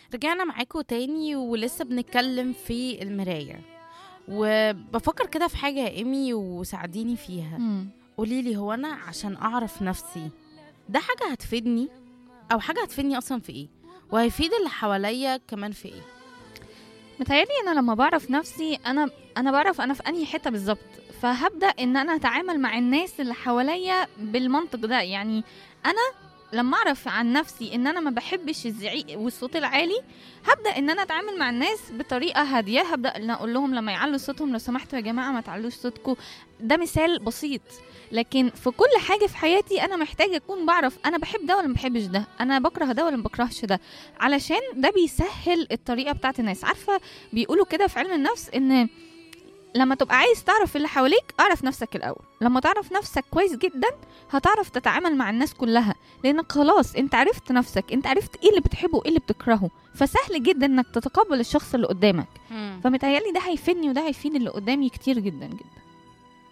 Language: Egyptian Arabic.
رجعنا معاكم تاني ولسه بنتكلم في المراية وبفكر كده في حاجة يا إيمي وساعديني فيها مم. قوليلي هو أنا عشان أعرف نفسي ده حاجة هتفيدني أو حاجة هتفيدني أصلا في إيه وهيفيد اللي حواليا كمان في إيه متهيألي انا لما بعرف نفسي انا انا بعرف انا في انهي حته بالظبط فهبدا ان انا اتعامل مع الناس اللي حواليا بالمنطق ده يعني انا لما اعرف عن نفسي ان انا ما بحبش الزعيق والصوت العالي هبدا ان انا اتعامل مع الناس بطريقه هاديه هبدا ان اقول لهم لما يعلوا صوتهم لو سمحتوا يا جماعه ما تعلوش صوتكم ده مثال بسيط لكن في كل حاجه في حياتي انا محتاجه اكون بعرف انا بحب ده ولا ما بحبش ده انا بكره ده ولا ما بكرهش ده علشان ده بيسهل الطريقه بتاعت الناس عارفه بيقولوا كده في علم النفس ان لما تبقى عايز تعرف اللي حواليك اعرف نفسك الاول لما تعرف نفسك كويس جدا هتعرف تتعامل مع الناس كلها لانك خلاص انت عرفت نفسك انت عرفت ايه اللي بتحبه وايه اللي بتكرهه فسهل جدا انك تتقبل الشخص اللي قدامك فمتهيألي ده هيفيدني وده هيفيد اللي قدامي كتير جدا جدا